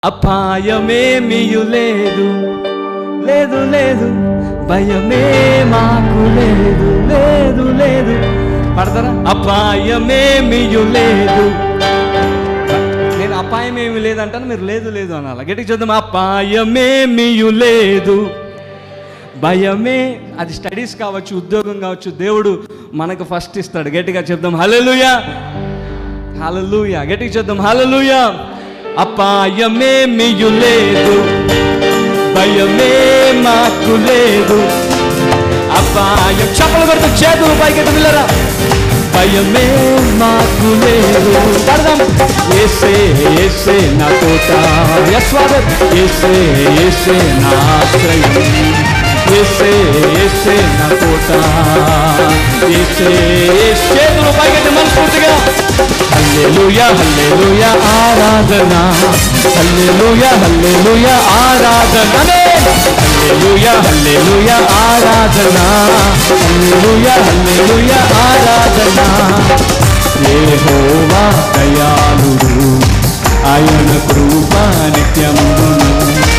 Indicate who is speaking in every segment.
Speaker 1: అపాయమేమియు లేదు లేదు లేదు భయమే మాకు లేదు లేదు లేదు పడతారా అపాయమేమియు లేదు నేను అపాయం ఏమి లేదంటాను మీరు లేదు లేదు అనాలి గట్టిగా చూద్దాం అపాయమేమియు లేదు భయమే అది స్టడీస్ కావచ్చు ఉద్యోగం కావచ్చు దేవుడు మనకు ఫస్ట్ ఇస్తాడు గట్టిగా చెప్దాం హల్లెలూయా హల్లెలూయా గట్టిగా చెప్దాం హల్లెలూయా అపాయమేమియు లేదు భయమే మాకు లేదు అపాయం చప్పలు కొడుతూ చేతులు పైకెత్తి పిల్లరా భయమే మాకు లేదు పడదాం ఏసే ఏసే నా కోట యస్వాగత్ ఏసే ఏసే నా ఆశ్రయం ఏసే ఏసే నా కోట ఏసే చేతులు పైకెత్తి మనస్ఫూర్తిగా హల్లెలూయా హల్లెలూయా ఆరాధన హల్లెలూయా హల్లెలూయా ఆరాధన హల్లెలూయా హల్లెలూయా ఆరాధన హల్లెలూయా హల్లెలూయా ఆరాధన యెహోవా దయాళుడు ఆయన కృప నిత్యమును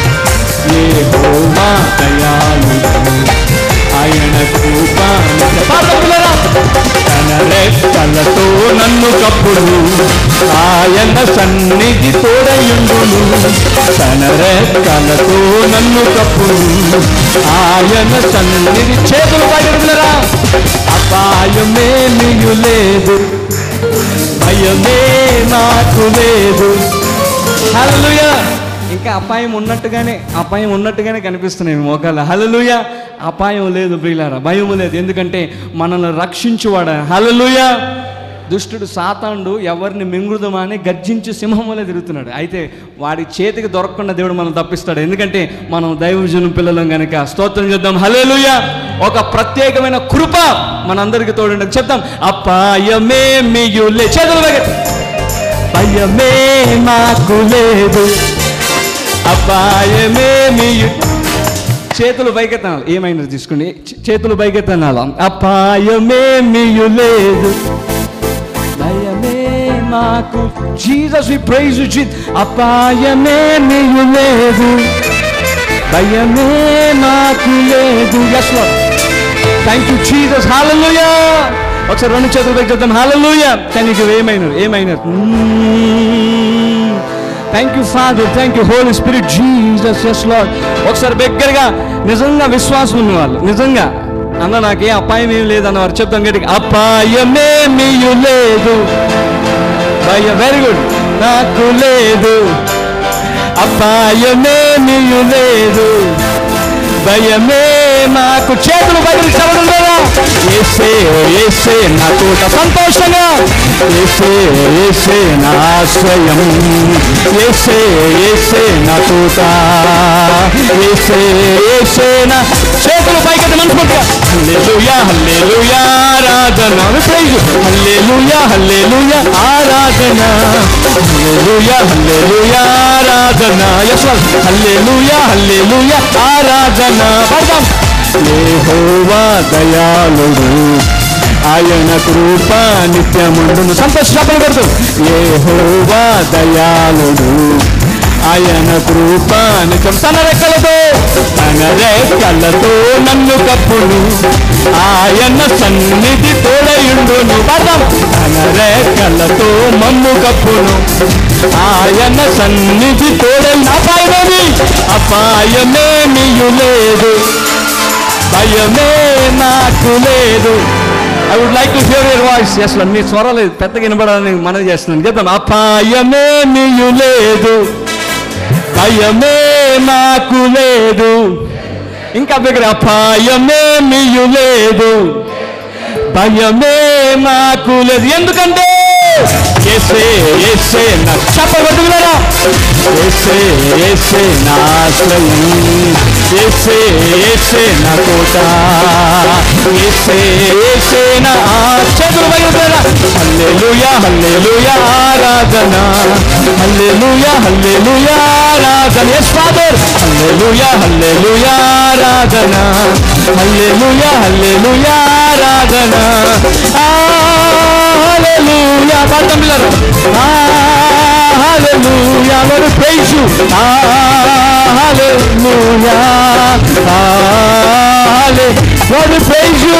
Speaker 1: యెహోవా దయాళుడు ఆయన కృప నిత్యమును తన రెక్కలతో నన్ను కప్పుడు ఆయన సన్నిధి తోడయుండును తన రెక్కలతో నన్ను కప్పుడు ఆయన సన్నిధి చేతులు పగిలిరా అపాయమే నీయు లేదు భయమే నాకు లేదు హల్లెలూయా ఇంకా అపాయం ఉన్నట్టుగానే అపాయం ఉన్నట్టుగానే కనిపిస్తున్నాయి మోకాలు హల్లెలూయ అపాయం లేదు ప్రియులారా భయం లేదు ఎందుకంటే మనల్ని రక్షించువాడ హల్లెలూయ దుష్టుడు సాతాండు ఎవరిని మింగుదమా అని గర్జించి సింహం వల్ల తిరుగుతున్నాడు అయితే వాడి చేతికి దొరకకుండా దేవుడు మనం తప్పిస్తాడు ఎందుకంటే మనం దైవజనం పిల్లలం కనుక స్తోత్రం చేద్దాం హల్లెలూయ ఒక ప్రత్యేకమైన కృప మనందరికీ తోడండి చెప్తాం అపాయమే మియులే చేతులు పైకెత్తి. భయమే మాకు లేదు అపాయమేమి చేతులు పైకెత్తనాలి ఏమైనా తీసుకోండి చే- చేతులు పైకెత్తనాలి అపాయమేమి లేదు భయమే మాకు జీసస్ వి ప్రైజ్ యు అపాయమేమి లేదు భయమే మాకు లేదు yes thank you Jesus hallelujah ఒకసారి రెండు చేతులు పైకి చెప్తాం హల్లెలూయా కానీ ఇక ఏమైనా ఏమైనా thank you father thank you holy spirit Jesus yes lord ఒకసారి దగ్గరగా నిజంగా విశ్వాసం ఉన్న వాళ్ళు నిజంగా అన్న నాకే అపాయం ఏం లేదు అన్నవారు చెప్తాం గట్టిగా అపాయమేమీ లేదు భయ వెరీ గుడ్ నాకు లేదు అపాయమేమీ లేదు భయమే మాకు చేతులు బయలు చవడం లేదా ఏసే ఏసే నా తోట సంతోషంగా ఏసే ఏసే నా ఆశ్రయం ఏసే ఏసే నా తోట ఏసే ఏసే నా చేతులు పైకెత్తి మనస్ఫూర్తిగా హల్లెలూయా హల్లెలూయా ఆరాధన ప్రైజ్ హల్లెలూయా హల్లెలూయా ఆరాధన హల్లెలూయా హల్లెలూయా ఆరాధన యస్ హల్లెలూయా హల్లెలూయా ఆరాధన పడదాం యెహోవా దయాళుడు ఆయన కృప నిత్యముండును సంతోష చెప్పలు కొడుతూ యెహోవా దయాళుడు ఆయన కృప నిత్యం తన రెక్కలతో తన రెక్కలతో నన్ను కప్పును ఆయన సన్నిధి తోడయుండును పదం తన రెక్కలతో మమ్ము కప్పును ఆయన సన్నిధి తోడైన అపాయమేమి అపాయమేమియు లేదు భయమే నాకు లేదు I would like to hear your voice అసలు మీ స్వరాలు పెద్దగా వినబడాలని మనవి చేస్తున్నాను చెప్తాను అపాయమేమియు లేదు భయమే నాకు లేదు ఇంకా దగ్గర అపాయమేమియు లేదు భయమే మాకు లేదు ఎందుకంటే ఏసే ఏసే నా చెప్పగొట్టుకున్నారా ఏసే ఏసే నా ఆశ్రయం ఏసే ఏసే నా కోట ఏసే ఏసే నా చేతులు పగిలిపోయారా హల్లెలూయా హల్లెలూయా ఆరాధన హల్లెలూయా హల్లెలూయా ఆరాధన ఎస్ ఫాదర్ హల్లెలూయా హల్లెలూయా ఆరాధన హల్లెలూయా హల్లెలూయా ఆరాధన హల్లెలూయా పాడతాం పిల్లలు హల్లెలూయా hallelujah. Lord, we praise you. Hallelujah. Hallelujah. Lord, we praise you.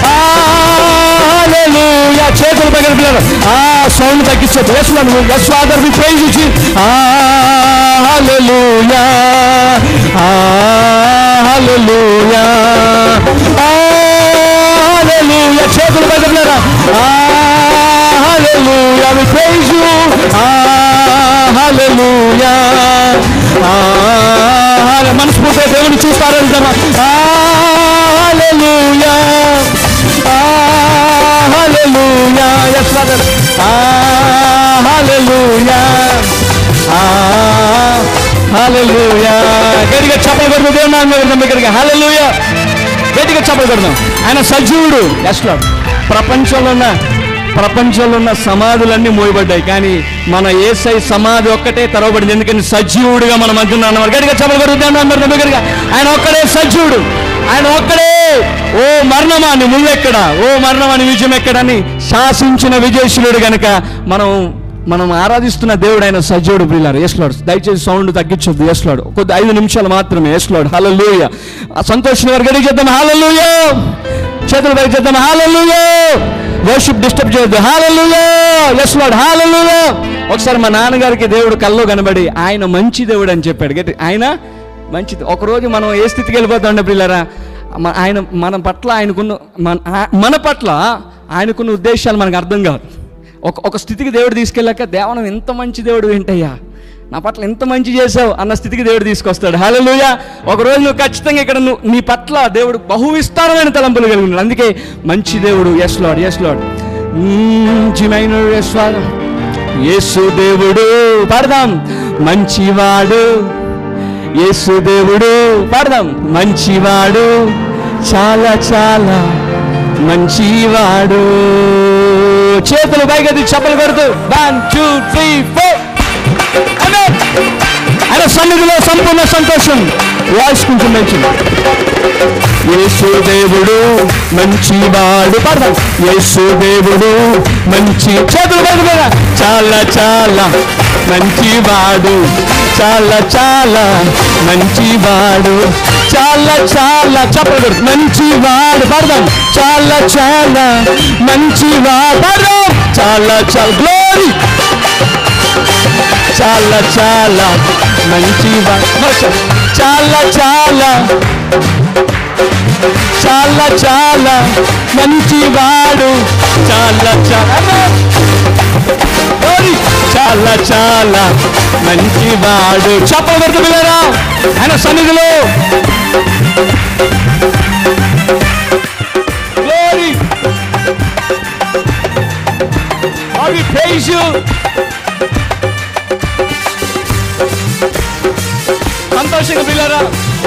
Speaker 1: Hallelujah. చేతులు పక్కన పిల్లలు ఆ సౌండ్ తగ్గించదు yes yes father we praise you hallelujah hallelujah hallelujah చేతులు పక్కన పిల్లలు హల్లెలూయా వి ప్రైజ్ యు హల్లెలూయా మనస్ఫూర్తిగా దేవుని చూస్తారంటారా హల్లెలూయా హల్లెలూయా ఎస్ ఫాదర్ హల్లెలూయా హల్లెలూయా గట్టిగా చప్పలు కొడుతూ దేవుని నామం పెడదాం దగ్గరికి హల్లెలూయా గట్టిగా చప్పలు కొడదాం ఆయన సజీవుడు ఎస్ లార్డ్ ప్రపంచంలో ఉన్న ప్రపంచంలో ఉన్న సమాధులన్నీ మోయబడ్డాయి కానీ మన ఏసై సమాధి ఒక్కటే తెరవబడింది ఎందుకని సజీవుడుగా మన మధ్య అన్నవారు గట్టిగా చప్పలు కొడుతూ దగ్గరగా ఆయన ఒక్కడే సజీవుడు ఆయన ఒక్కడే ఓ మరణమా నీ ముళ్ళెక్కడ ఓ మరణమా నీ విజయం ఎక్కడని శాసించిన విజయశీలుడు గనక మనం మనం ఆరాధిస్తున్న దేవుడు ఆయన సజీవుడు ప్రియులారు ఎస్లాడు దయచేసి సౌండ్ తగ్గించొద్దు ఎస్లాడు కొద్ది ఐదు నిమిషాలు మాత్రమే ఎస్లాడు హలలుయ సంతోషం గారు గడికి చేద్దాం హాలలుయ చేతులు పైకి చేద్దాం హాలలుయ వర్షిప్ డిస్టర్బ్ చేయొద్దు హాలలుయ ఎస్లాడు హాలలుయ ఒకసారి మా నాన్నగారికి దేవుడు కల్లో కనబడి ఆయన మంచి దేవుడు అని చెప్పాడు గట్టి ఆయన మంచిది ఒకరోజు మనం ఏ స్థితికి వెళ్ళిపోతాం పిల్లరా మ- ఆయన మన పట్ల ఆయనకున్న మన ఆ- మన పట్ల ఆయనకున్న ఉద్దేశాలు మనకు అర్థం కాదు ఒక ఒక స్థితికి దేవుడు తీసుకెళ్ళాక దేవనం ఎంత మంచి దేవుడు ఏంటయ్యా నా పట్ల ఎంత మంచి చేసావు అన్న స్థితికి దేవుడు తీసుకొస్తాడు హలోయ ఒకరోజు నువ్వు ఖచ్చితంగా ఇక్కడ నువ్వు నీ పట్ల దేవుడు బహు విస్తారమైన తలంపులు కలిగి ఉన్నాడు అందుకే మంచి దేవుడు ఎస్ లాడ్ ఎస్ లాడ్ జిమైన యేసు దేవుడు పాడదాం మంచివాడు యేసు దేవుడు పాడదాం మంచివాడు చాలా చాలా మంచివాడు చేతులు పైకెత్తి చెప్పలు కొడుతూ వన్ టూ త్రీ ఫోర్ ఆయన సన్నిధిలో సంపూర్ణ సంతోషం వాయిస్ కొంచెం మంచిది యేసు దేవుడు మంచివాడు పాడదాం యేసు దేవుడు మంచి చేతులు పైకి చాలా చాలా మంచివాడు చాలా చాలా మంచివాడు చాలా చాలా చెప్పడు మంచివాడు పాడదాం చాలా చాలా మంచివాడు పాడదాం చాలా చాలా గ్లోరీ చాలా చాలా మంచివాడు మరోసారి. చాలా చాలా చాలా చాలా మంచివాడు చాలా చాలా ఓరి! చాలా చాలా మంచివాడు చెప్పబడుతు పిల్లరా ఆయన సన్నిధిలో Glory! Lord, we praise you. సంతోషంగా పిల్లరా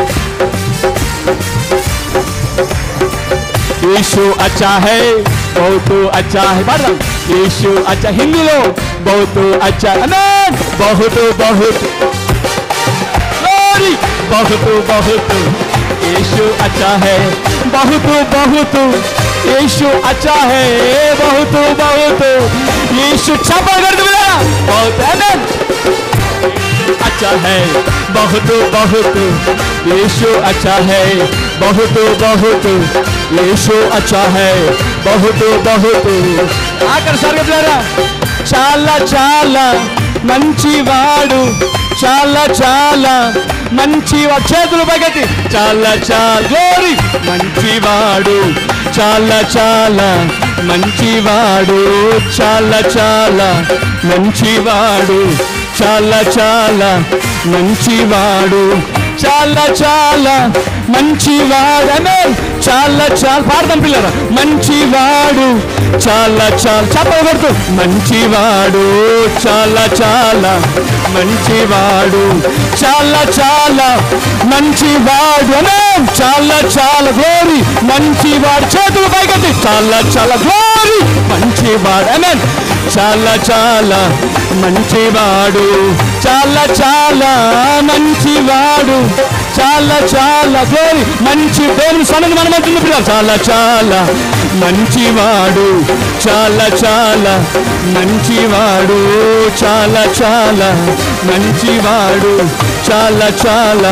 Speaker 1: यीशु अच्छा है बहुत अच्छा है पढ़ यीशु अच्छा हिंदी लो बहुत अच्छा अमेन बहुत बहुत Glory! बहुत बहुत यीशु अच्छा है बहुत बहुत यीशु अच्छा है बहुत बहुत यीशु छापा कर दो मेरा बहुत अमेन अच्छा है बहुत बहुत यीशु अच्छा है बहुत बहुत यीशु अच्छा है बहुत बहुत ఆఖరి సరిగ్గా పిల్లరా చాలా చాలా మంచివాడు చాలా చాలా మంచివాడు చేతులు పగతి చాలా చాలా గ్లోరీ మంచివాడు చాలా చాలా మంచివాడు చాలా చాలా మంచివాడు చాలా చాలా మంచివాడు చాలా చాలా మంచివాడు అనే చాలా చాలా పాడదాం పిల్లరా మంచివాడు చాలా చాలా చెప్పకూడదు మంచివాడు చాలా చాలా మంచివాడు చాలా చాలా మంచివాడు అనే చాలా చాలా గ్లోరీ మంచివాడు చేతులు పైకెత్తి చాలా చాలా గ్లోరీ మంచివాడు అనే చాలా చాలా మంచివాడు చాలా చాలా మంచివాడు చాలా చాలా గ్లోరీ మంచి దేవుని సన్నిధి మన మధ్య ఉంది పిల్లలు చాలా చాలా మంచివాడు చాలా చాలా మంచివాడు చాలా చాలా మంచివాడు చాలా చాలా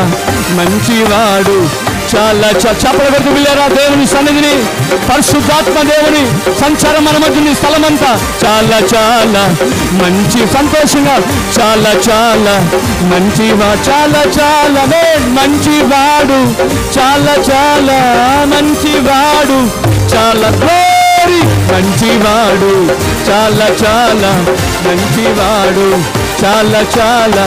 Speaker 1: మంచివాడు చాలా చప్పల కొడుకు వెళ్ళారా దేవుని సన్నిధిని పరిశుద్ధాత్మ దేవుని సంచారం మన మధ్య ఉంది స్థలమంతా చాలా చాలా మంచి సంతోషంగా చాలా చాలా మంచివా చాలా చాలా మే మంచివాడు చాలా చాలా మంచివాడు చాలా గ్లోరీ మంచివాడు చాలా చాలా మంచివాడు చాలా చాలా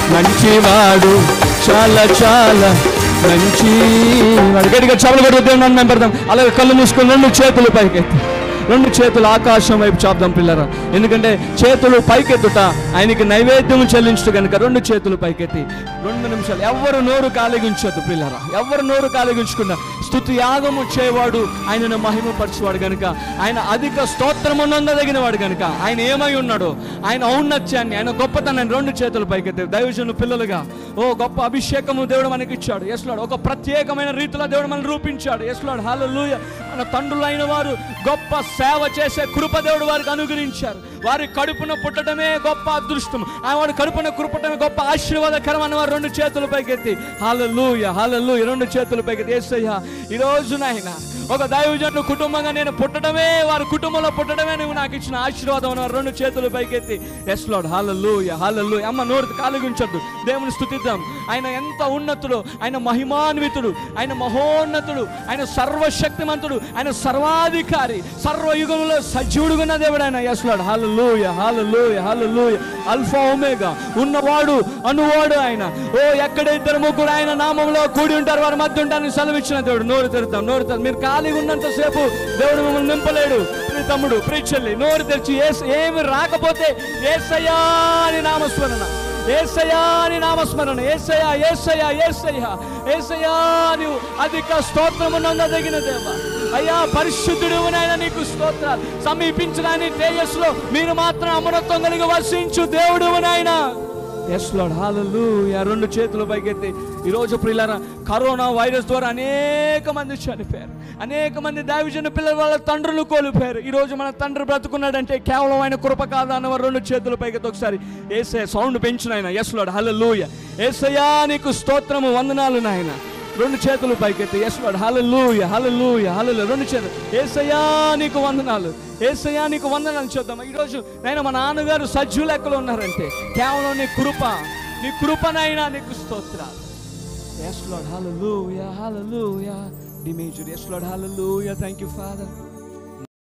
Speaker 1: మంచివాడు చాలా చాలా మంచి వాడు గట్టిగా చెవులు కొట్టి దేవుని నామం పెడదాం అలాగే కళ్ళు మూసుకొని రెండు చేతులు పైకెత్తి రెండు చేతులు ఆకాశం వైపు చాపుదాం పిల్లరా ఎందుకంటే చేతులు పైకెత్తుట ఆయనకి నైవేద్యం చెల్లించు కనుక రెండు చేతులు పైకెత్తి రెండు నిమిషాలు ఎవరు నోరు కాలిగించొద్దు పిల్లరా ఎవరు నోరు కాలిగించుకున్నా స్థుతి యాగము చేయవాడు ఆయనను మహిమపరచువాడు గనుక ఆయన అధిక స్తోత్రము నొందదగిన వాడు గనుక ఆయన ఏమై ఉన్నాడు ఆయన ఔన్నత్యాన్ని ఆయన గొప్పతనాన్ని రెండు చేతులు పైకెత్తి దైవజను పిల్లలుగా ఓ గొప్ప అభిషేకము దేవుడు మనకి ఇచ్చాడు ఎస్లాడు ఒక ప్రత్యేకమైన రీతిలో దేవుడు మనల్ని రూపించాడు ఎస్లాడు హాలూయ మన తండ్రులైన వారు గొప్ప సేవ చేసే కృప దేవుడు వారికి అనుగ్రహించారు వారి కడుపున పుట్టడమే గొప్ప అదృష్టం ఆ వాడి కడుపున కురపటమే గొప్ప ఆశీర్వాదకరం అన్న వారు రెండు చేతులు పైకెత్తి హాలూయ హాలూయ రెండు చేతులు పైకెత్తి ఏసయ్య ఈ రోజు నాయన ఒక దైవజను కుటుంబంగా నేను పుట్టడమే వారి కుటుంబంలో పుట్టడమే నువ్వు నాకు ఇచ్చిన ఆశీర్వాదం అని వారు రెండు చేతులు పైకెత్తి ఎస్ లాడ్ హాలూయ హాలూయ అమ్మ నోరు కాలుగించొద్దు దేవుని స్థుతిద్దాం ఆయన ఎంత ఉన్నతుడు ఆయన మహిమాన్వితుడు ఆయన మహోన్నతుడు ఆయన సర్వశక్తిమంతుడు ఆయన సర్వాధికారి సర్వయుగంలో సజీవుడుగున్న దేవుడు ఆయన yes lord hallelujah hallelujah hallelujah alpha omega ఉన్నవాడు అనువాడు ఆయన ఓ ఎక్కడ ఇద్దరు ముగ్గురు ఆయన నామంలో కూడి ఉంటారు వారి మధ్య ఉంటారని సెలవిచ్చిన దేవుడు నోరు తెరుతాం నోరు తెరు మీరు ఖాళీగా ఉన్నంతసేపు దేవుడు మిమ్మల్ని నింపలేడు ప్రియ తమ్ముడు ప్రియ చెల్లి నోరు తెరిచి ఏస్ ఏమి రాకపోతే ఏసయ్యా అని నామస్మరణ ఏసయ్యా అని నామస్మరణ ఏసయ్యా ఏసయ్యా ఏసయ్యా ఏసయ్యా నీవు అధిక స్తోత్రము నందదగిన దేవ అయ్యా పరిశుద్ధుడు నాయన నీకు స్తోత్రాలు సమీపించడాని తేజస్సులో మీరు మాత్రం అమరత్వం కలిగి వర్షించు దేవుడు నాయన ఎస్ లాడ్ హాలూయా రెండు చేతులు పైకెత్తి ఈరోజు ప్రియులారా కరోనా వైరస్ ద్వారా అనేక మంది చనిపోయారు అనేక మంది దైవజన పిల్లల వాళ్ళ తండ్రులు కోల్పోయారు ఈరోజు మన తండ్రి బ్రతుకున్నాడంటే కేవలం ఆయన కృప కాదా అన్నవారు రెండు చేతులు పైకెత్తి ఒకసారి ఏసే సౌండ్ పెంచిన ఆయన ఎస్ లాడ్ హల్లెలూయా ఏసయ్యా నీకు స్తోత్రము వందనాలు నాయన రెండు చేతులు పైకెత్తి ఎస్ లాడ్ హల్లెలూయా హల్లెలూయా హల్లెలూయా రెండు చేతులు ఏసయ్యా నీకు వందనాలు ఏసయ్యా నీకు వందనాలు చూద్దాం ఈరోజు నేను మా నాన్నగారు సజ్జు లెక్కలు ఉన్నారంటే కేవలం నీ కృప నీ కృపనైనా నీకు స్తోత్రాలు yes lord hallelujah hallelujah D major yes lord hallelujah thank you father